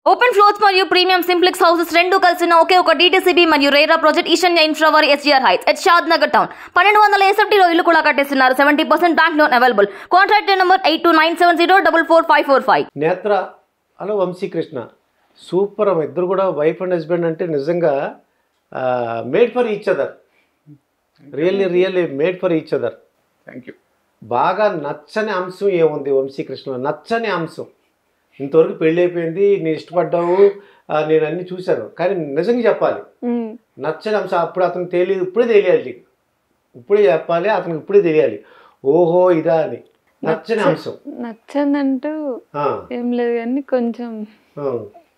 Open floors మరియు premium simplex houses రెండు కలిసిన ఒకే ఒక డీటీసీబీ మరియు రేరా ప్రాజెక్ట్ ఈశాన్య ఇన్ఫ్రావర్ SGR heights at Shadnagar town పన్నెండు వందల ఎస్ఎఫ్టీలో ఇల్లు కూడా కట్టేస్తున్నారు seventy percent bank loan available contract number eight two nine seven zero double four five four five Netra hello Vamshikrishna super అమ్మ ఇద్దరు కూడా వైఫ్ అండ్ హస్బెండ్ అంటే నిజంగా made for each other really really made for each other thank you బాగా నచ్చని అంశం ఏముంది వంశీకృష్ణ నచ్చని అంశం ఇంతవరకు పెళ్ళి అయిపోయింది నేను ఇష్టపడ్డావు ఆ, నేను అన్ని చూశాను కానీ నిజంగా చెప్పాలి నచ్చని అంశం అప్పుడు అతను తెలియదు ఇప్పుడే తెలియాలి నీకు. ఇప్పుడే చెప్పాలి అతనికి ఇప్పుడే తెలియాలి ఓహో ఇదా అని నచ్చని అంశం నచ్చందంటూ ఆ, ఏం లేదు కానీ కొంచెం ఆ.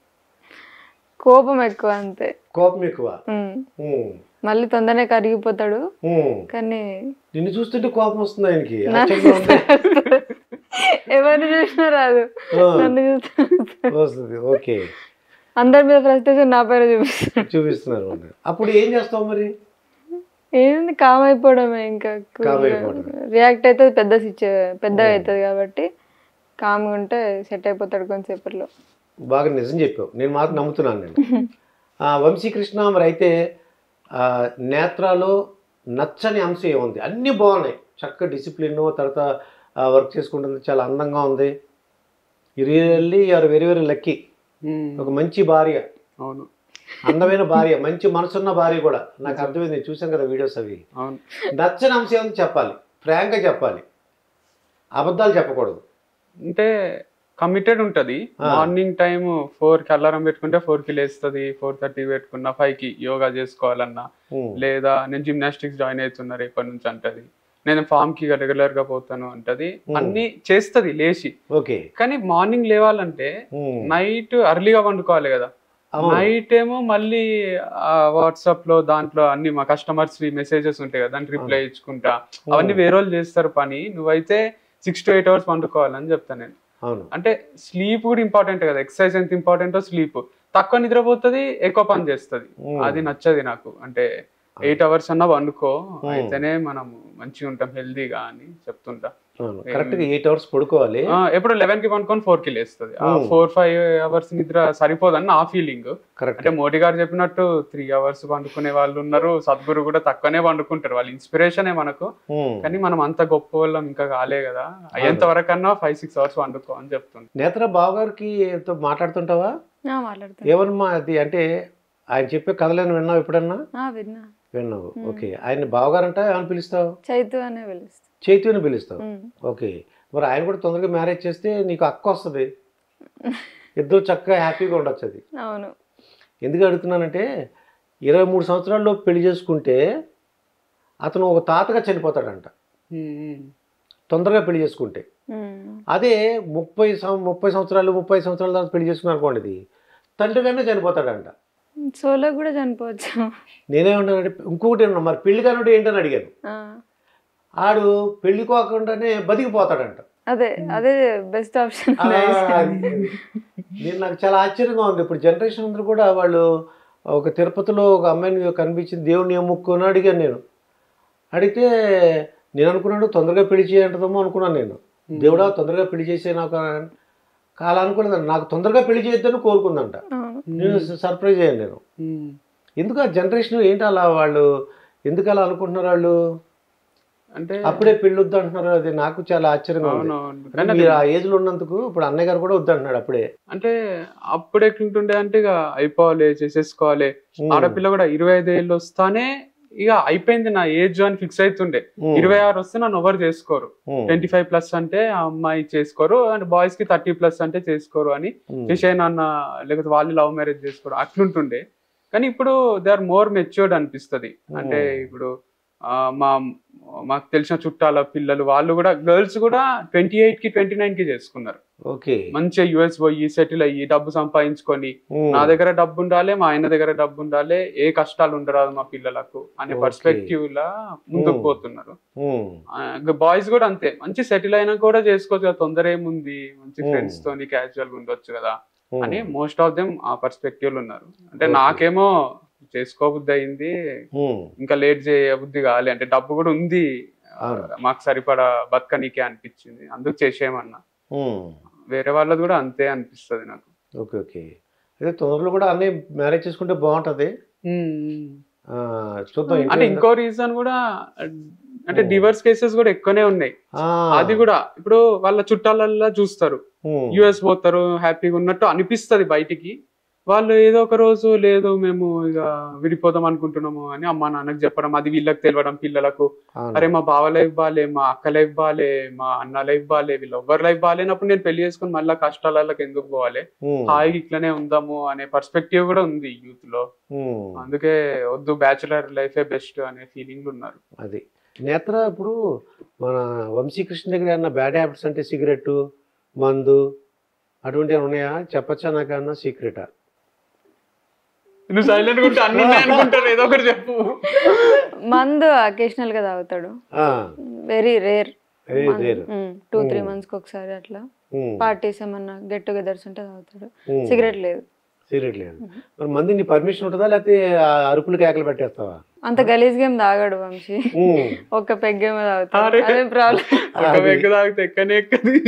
కోపం ఎక్కువ అంతే కోపం ఎక్కువ ఉమ్. ఉమ్, మళ్ళీ తొందరనే కరిగిపోతాడు ఉమ్. కానీ నిన్ను చూస్తుంటే కోపం వస్తుంది ఆయనకి ఆశ్చర్యంగా ఉంది. ఎవరిని చూసినా రాదు ఆ, నన్ను చూస్తే వస్తుంది ఓకే అందరి మీద ఫ్రస్ట్రేషన్ నా పైన చూపిస్తాడు చూపిస్తున్నారు అన్నమాట. అప్పుడు ఏం చేస్తావు మరి ఏంది కామ్ అయిపోవడమే ఇంకా Calm అయిపోవడం. రియాక్ట్ అయితే పెద్ద సిచ్యు పెద్ద అవుతుంది కాబట్టి కామ్గా ఉంటే సెట్ అయిపోతాడు కొంతసేపట్లో బాగా నిజం చెప్పావు నేను మాత్రం నమ్ముతున్నాను నేను ఆ, వంశీకృష్ణ మరి అయితే ఆ, నేత్రాలో నచ్చని అంశం ఏముంది అన్నీ బాగున్నాయి చక్క డిసిప్లిన్ తర్వాత వర్క్ చేసుకుంటుంది చాలా అందంగా ఉంది really are very very lucky ఒక మంచి భార్య అవును అందమైన భార్య మంచి మనసున్న భార్య కూడా నాకు అర్థమైంది నేను చూసాను కదా వీడియోస్ అవి అవును నచ్చని అంశం ఏముంది చెప్పాలి ఫ్రాంక్గా చెప్పాలి అబద్ధాలు చెప్పకూడదు అంటే కమిటెడ్ ఉంటది ఆ. మార్నింగ్ టైం ఫోర్ కి అలారం పెట్టుకుంటే ఫోర్ కి లేస్తుంది ఫోర్ థర్టీ పెట్టుకున్నా ఫైవ్ కి యోగా చేసుకోవాలన్నా ఉమ్, లేదా నేను జిమ్నాస్టిక్స్ జాయిన్ అవుతున్నా రేపటి నుంచి అంటది నేను ఫామ్ కి రెగ్యులర్ గా పోతాను అంటది Hmm. అన్ని చేస్తది లేచి ఓకే కానీ మార్నింగ్ లేవాలంటే ఉమ్, నైట్ అర్లీగా వండుకోవాలి కదా అవును. నైట్ ఏమో మళ్ళీ వాట్సాప్ లో దాంట్లో అన్ని మా కస్టమర్స్ మెసేజెస్ ఉంటాయి కదా దానికి రిప్లై ఇచ్చుకుంటా అవన్నీ వేరే వాళ్ళు చేస్తారు పని నువ్వైతే సిక్స్ టు ఎయిట్ అవర్స్ వండుకోవాలని చెప్తాను నేను అవును అంటే స్లీప్ కూడా ఇంపార్టెంట్ కదా ఎక్సర్సైజ్ ఎంత ఇంపార్టెంటో స్లీప్ తక్కువ నిద్రపోతుంది ఎక్కువ పని చేస్తుంది Hmm. అది నచ్చది నాకు అంటే ఎయిట్ అవర్స్ అన్నా వండుకో Hmm. అయితేనే మనం మంచిగా ఉంటాం హెల్దీగా అని చెప్తుంటా అవును కరెక్ట్గా ఎయిట్ అవర్స్ పడుకోవాలి ఆ, ఎప్పుడు లెవెన్ కి పండుకొని ఫోర్ కి లేస్తుంది ఆ Hmm. ఫోర్ ఫైవ్ అవర్స్ నిద్ర సరిపోదని నా ఫీలింగ్ కరెక్ట్ అంటే మోడీ గారు చెప్పినట్టు త్రీ అవర్స్ పండుకునే వాళ్ళు ఉన్నారు సద్గురు కూడా తక్కువనే పండుకుంటారు వాళ్ళ ఇన్స్పిరేషనే మనకు కానీ మనం అంత గొప్ప వాళ్ళం ఇంకా కాలే కదా అయ్యేంత వరకన్నా ఫైవ్ సిక్స్ అవర్స్ వండుకో అని చెప్తుంది నేత్ర బావగారికి తో మాట్లాడుతుంటావా ఆ, మాట్లాడతాను ఏమన్నా అది అంటే ఆయన చెప్పే కథలను విన్నావు ఎప్పుడన్నా ఆ, విన్నా విన్నావు ఓకే ఆయన బావగారంట ఏమని పిలుస్తావు చైతు అనే పిలుస్తా చైతు అని పిలుస్తావు ఉమ్. ఓకే మరి ఆయన కూడా తొందరగా మ్యారేజ్ చేస్తే నీకు అక్క వస్తుంది ఇద్దరు చక్కగా హ్యాపీగా ఉండొచ్చు అది అవును ఎందుకు అడుగుతున్నానంటే ఇరవై మూడు సంవత్సరాల్లో పెళ్లి చేసుకుంటే అతను ఒక తాతగా చనిపోతాడంట తొందరగా పెళ్లి చేసుకుంటే ఉమ్. అదే ముప్పై సం- ముప్పై సంవత్సరాలు ముప్పై సంవత్సరాల తర్వాత పెళ్లి చేసుకున్నాను అనుకోండి ఇది తండ్రిగానే చనిపోతాడంట సోలో కూడా చనిపోవచ్చు నేనేమన్నానంటే ఇంకొకటి ఏమన్నా మరి పెళ్లి కానుడు ఏంటని అడిగాను ఆ, ఆడు పెళ్లి కోకుండానే బతికిపోతాడంట అదే అదే బెస్ట్ ఆప్షన్ ఆ, అది- నేను నాకు చాలా ఆశ్చర్యంగా ఉంది ఇప్పుడు జనరేషన్ అందరూ కూడా వాళ్ళు ఒక తిరుపతిలో ఒక అమ్మాయిని కనిపించింది దేవుడిని ఏం ముక్కు అని అడిగాను నేను అడిగితే నేను అనుకున్నాను తొందరగా పెళ్లి చేయంటదేమో అనుకున్నాను నేను దేవుడా తొందరగా పెళ్లి చేసే నాకు అని. కాలా అనుకున్నదంట నాకు తొందరగా పెళ్లి చేయొద్దని కోరుకుందంట నేను సర్ప్రైజ్ అయ్యాను నేను ఎందుకు ఆ జనరేషన్ ఏంటి అలా వాళ్ళు ఎందుకు అలా అనుకుంటున్నారు వాళ్ళు అంటే అప్పుడే పెళ్లి వద్దు అంటున్నారు అది నాకు చాలా ఆశ్చర్యంగా ఉంది అవునవును కానీ మీరు అది- ఆ ఏజ్ లో ఉన్నందుకు ఇప్పుడు అన్నయ్య గారు కూడా వద్దంటున్నాడు అప్పుడే అంటే అప్పుడు ఎట్లుంటుండే అంటే ఇక అయిపోవాలి చేసేసుకోవాలి ఉమ్. ఆడపిల్ల కూడా ఇరవై ఐదు ఏళ్ళు వస్తానే ఇక అయిపోయింది నా ఏజ్ అని ఫిక్స్ అవుతుండే ఉమ్. ఇరవై ఆరు వస్తే నన్ను ఎవరు చేసుకోరు ఉమ్. ట్వంటీ ఫైవ్ ప్లస్ అంటే ఆ అమ్మాయి చేసుకోరు అండ్ బాయ్స్ కి థర్టీ ప్లస్ అంటే చేసుకోరు అని ఉమ్. విషయం అన్న లేకపోతే వాళ్ళు లవ్ మ్యారేజ్ చేసుకోరు అట్లుంటుండే కానీ ఇప్పుడు దే ఆర్ మోర్ మెచ్యూర్డ్ అనిపిస్తుంది అంటే Hmm. ఇప్పుడు ఆ, మా మాకు తెలిసిన చుట్టాల పిల్లలు వాళ్ళు కూడా గర్ల్స్ కూడా ట్వంటీ ఎయిట్ కి ట్వంటీ నైన్ కి చేసుకున్నారు ఓకే మంచిగా యుఎస్ పోయి సెటిల్ అయ్యి డబ్బు సంపాదించుకొని ఉమ్. నా దగ్గర డబ్బు ఉండాలి మా ఆయన దగ్గర డబ్బు ఉండాలి ఏ కష్టాలు ఉండరాదు మా పిల్లలకు అనే Okay. పర్స్పెక్టివ్ లా ముందుకు Hmm. పోతున్నారు ఉమ్. బాయ్స్ కూడా అంతే మంచి సెటిల్ అయినా కూడా చేసుకోవచ్చు కదా తొందర ఏముంది మంచి Hmm. ఫ్రెండ్స్ తోని క్యాజువల్ గా ఉండొచ్చు కదా ఉమ్. అని మోస్ట్ ఆఫ్ దెమ్ ఆ పర్స్పెక్టివ్ లో ఉన్నారు అంటే Okay. నాకేమో చేసుకోబుద్ధి అయింది ఉమ్. ఇంకా లేట్ చేయబుద్ధి కావాలి అంటే డబ్బు కూడా ఉంది అవును. మాకు సరిపడా బతకనీకే అనిపించింది అందుకు చేసేయమన్నా ఉమ్. వేరే వాళ్ళది కూడా అంతే అనిపిస్తుంది నాకు ఓకే ఓకే అదే తొందరలో కూడా అన్నీ మ్యారేజ్ చేసుకుంటే బాగుంటది ఉమ్. ఆ, చూద్దాం అంటే ఇంకా- ఇంకో రీజన్ కూడా అంటే డివర్స్ కేసెస్ కూడా ఎక్కువనే ఉన్నాయి ఆ, అది కూడా ఇప్పుడు వాళ్ళ చుట్టాలల్లో చూస్తారు ఉమ్, యుఎస్ పోతారు హ్యాపీగా ఉన్నట్టు అనిపిస్తది బయటికి వాళ్ళు ఏదో ఒక రోజు లేదు మేము ఇక విడిపోదాం అనుకుంటున్నాము అని అమ్మా నాన్నకి చెప్పడం అది వీళ్ళకి తెలియడం పిల్లలకు అవును. అరే మా బావ లైఫ్ బాలే మా అక్క లైఫ్ బాలే మా అన్న లైఫ్ బాలే వీళ్ళు ఎవరి లైఫ్ బాగాలేనప్పుడు నేను పెళ్లి చేసుకుని మళ్ళీ కష్టాలకు ఎందుకు పోవాలి ఉమ్, హాయిగా ఇట్లనే ఉందాము అనే పర్స్పెక్టివ్ కూడా ఉంది యూత్ లో ఉమ్, అందుకే వద్దు బ్యాచులర్ లైఫే బెస్ట్ అనే ఫీలింగ్ ఉన్నారు అది నేత్ర ఇప్పుడు మన వంశీకృష్ణ దగ్గర ఏమన్నా బ్యాడ్ హ్యాబిట్స్ అంటే సిగరెట్ మందు అటువంటివి ఉన్నాయా చెప్పచ్చా నాకన్నా సీక్రెటా నువ్వు సైలెంట్ ఉంటే అన్ని ఉన్నాయి అనుకుంటారు ఏదో ఒకటి చెప్పు మందు అకేషనల్ గా తాగుతాడు very rare very rare two three months కి ఒకసారి అట్లా పార్టీస్ ఏమన్నా గెట్ టుగెదర్స్ ఉంటే తాగుతాడు Hmm. సిగరెట్ లేదు సిగరెట్ లేదు మరి మంది నీ పర్మిషన్ ఉంటుందా లేకపోతే ఆ అరుపులు కేకలు పెట్టేస్తావా అంత గలీజ్ గేమ్ తాగాడు వంశీ ఉమ్, ఒక్క పెగ్గేమో తాగుతాడు అరే. అదే ప్రాబ్లం ఒక వెగ్గు తాగితే ఎక్కనే ఎక్కది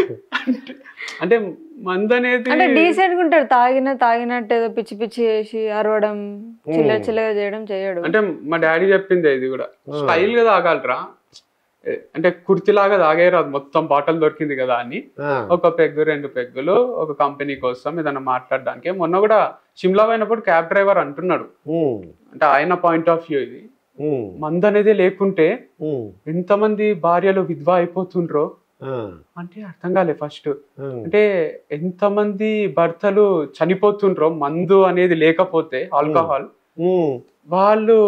అంటే మందు అనేది అంటే డీసెంట్ గా ఉంటాడు తాగిన తాగినట్టు ఏదో పిచ్చి పిచ్చి చేసి అరవడం చిల్ల చిల్లగా చేయడం చేయడు అంటే మా డాడీ చెప్పింది ఇది కూడా స్టైల్ గా తాగాలరా ఏ- అంటే కుర్తిలాగా తాగేరాదు మొత్తం బాటిల్ దొరికింది కదా అని ఆ, ఒక పెగ్గు రెండు పెగ్గులు ఒక కంపెనీ కోసం ఏదైనా మాట్లాడడానికి మొన్న కూడా షిమ్లా పోయినప్పుడు క్యాబ్ డ్రైవర్ అంటున్నాడు ఉమ్, అంటే ఆయన పాయింట్ ఆఫ్ వ్యూ ఇది ఉమ్, మందు అనేది లేకుంటే ఉమ్, ఎంతమంది భార్యలు విధవ అయిపోతుండ్రో ఆ, అంటే అర్థం కాలే ఫస్ట్ ఉమ్, అంటే ఎంతమంది భర్తలు చనిపోతుండ్రో మందు అనేది లేకపోతే ఆల్కహాల్ ఉమ్, వాళ్ళు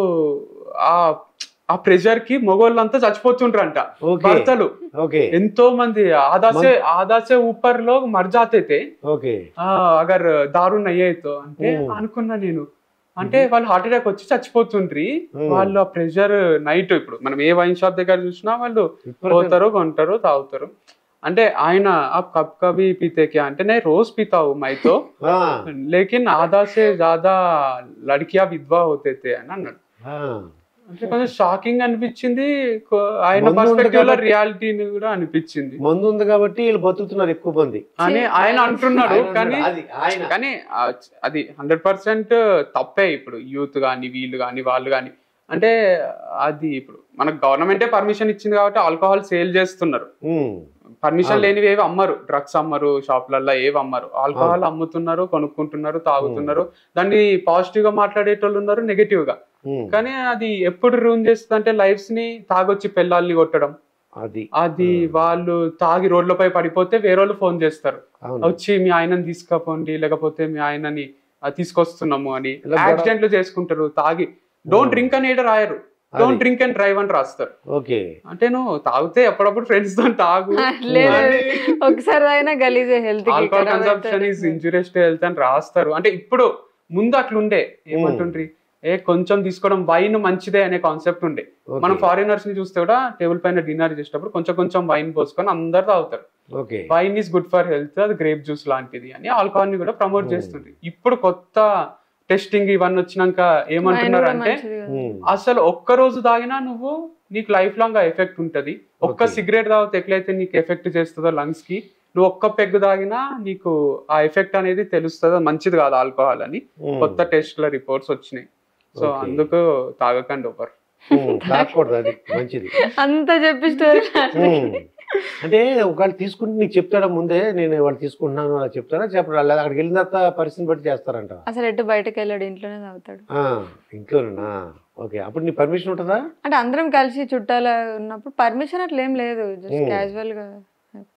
ఆ ఆ ప్రెషర్ కి మగోళ్ళంతా చచ్చిపోతుండ్రంట ఓకే భర్తలు ఓకే ఎంతో మంది आधा से आधा से ऊपर लोग मर जाते थे ఓకే ఆ, అగర్ దారుణ అయ్యేతో అంటే Hmm. అనుకున్నా నేను అంటే వాళ్ళు హార్ట్ అటాక్ వచ్చి చచ్చిపోతుండ్రి Hmm. వాళ్ళు ఆ ప్రెషర్ నైట్ ఇప్పుడు మనం ఏ వైన్ షాప్ దగ్గర చూసినా వాళ్ళు పోతారు కొంటారు తాగుతారు అంటే ఆయన ఆ కప్ కవి పీతే క్యా అంటే నేను రోజు పీతావు మైతో ఆ, లేకిన్ ఆదా సే జాదా లడ్కియా విధ్వా హోతే తే అని అన్నాడు ఆ, అంటే కొంచెం షాకింగ్ అనిపించింది కొ- ఆయన మందు ఉంది పర్స్పెక్టివ్ లో కాబట్టి- రియాలిటీని కూడా అనిపించింది మందు ఉంది కాబట్టి వీళ్ళు బతుకుతున్నారు ఎక్కువ మంది అని ఆయన అంటున్నాడు ఆయన కానీ ఉన్నాడు, అది ఆయన కానీ ఆ- అది హండ్రెడ్ పర్సెంట్ తప్పే ఇప్పుడు యూత్ కానీ వీళ్ళు కానీ వాళ్ళు కానీ అంటే అది ఇప్పుడు మనకు గవర్నమెంటే పర్మిషన్ ఇచ్చింది కాబట్టి ఆల్కహాల్ సేల్ చేస్తున్నారు ఉమ్, పర్మిషన్ లేనివి ఏవి అమ్మరు డ్రగ్స్ అమ్మరు షాపులలో ఏవి అమ్మరు ఆల్కహాల్ అమ్ముతున్నారు కొనుక్కుంటున్నారు తాగుతున్నారు దాన్ని పాజిటివ్ గా మాట్లాడేటోళ్ళు ఉన్నారు నెగటివ్ గా ఉమ్, కానీ అది ఎప్పుడు రూన్ చేస్తుంది అంటే లైఫ్స్ ని తాగొచ్చి పెళ్ళాలని కొట్టడం అది అది వాళ్ళు తాగి రోడ్లపై పడిపోతే వేరే వాళ్ళు ఫోన్ చేస్తారు అవును వచ్చి మీ ఆయనని తీసుకపోండి లేకపోతే మీ ఆయనని ఆ, తీసుకొస్తున్నాము అని ఇలా గొడవ- యాక్సిడెంట్లు చేసుకుంటారు తాగి డోంట్ డ్రింక్ అని ఏడ రాయరు డోంట్ డ్రింక్ అండ్ డ్రైవ్ అని రాస్తారు ఓకే అంటే నువ్వు తాగితే అప్పుడప్పుడు ఫ్రెండ్స్ తో తాగు లేదు ఒకసారి అయినా గలీజే health alcohol consumption is injurious to health అని రాస్తారు అంటే ఇప్పుడు ముందు అట్లుండే ఏమంటుండ్రి ఏ కొంచెం తీసుకోవడం వైన్ మంచిదే అనే కాన్సెప్ట్ ఉండే Okay. మనం ఫారినర్స్ ని చూస్తే కూడా టేబుల్ పైన డిన్నర్ చేసేటప్పుడు కొంచెం కొంచెం వైన్ పోసుకొని అందరు తాగుతారు okay wine is good for health అది గ్రేప్ జ్యూస్ లాంటిది అని ఆల్కహాల్ ని కూడా ప్రమోట్ చేస్తుంది ఇప్పుడు కొత్త టెస్టింగ్ ఇవన్నీ వచ్చినాక ఏమంటున్నారు అంటే ఉమ్, అసలు ఒక్క రోజు తాగినా నువ్వు నీకు లైఫ్ లాంగ్ ఆ ఎఫెక్ట్ ఉంటది ఒక్క Okay. సిగరెట్ తాగితే ఎట్లయితే నీకు ఎఫెక్ట్ చేస్తుందో లంగ్స్ కి నువ్వు ఒక్క పెగ్గు తాగినా నీకు ఆ ఎఫెక్ట్ అనేది తెలుస్తుందో మంచిది కాదు ఆల్కహాల్ అని ఉమ్, కొత్త టెస్ట్ లో రిపోర్ట్స్ వచ్చినాయి సో Okay. అందుకు తాగకండి ఒకరు ఉమ్, తాగకూడదు అది మంచిది అంత చెప్పి స్టోరీ ఉమ్. అంటే ఒకవేళ తీసుకుంటే నీకు చెప్తాడా ముందే నేను వాళ్ళు తీసుకుంటున్నాను అలా చెప్తారా చెప్పరా లేదా అక్కడికి వెళ్ళిన తర్వాత పరిస్థితిని బట్టి చేస్తారంట అసలు ఎటు బయటకు వెళ్ళాడు ఇంట్లోనే తాగుతాడు ఆ, ఇంట్లోనేనా ఓకే అప్పుడు నీ పర్మిషన్ ఉంటుందా అంటే అందరం కలిసి చుట్టాలు ఉన్నప్పుడు పర్మిషన్ అట్లా ఏం లేదు జస్ట్ Hmm. క్యాజువల్ గా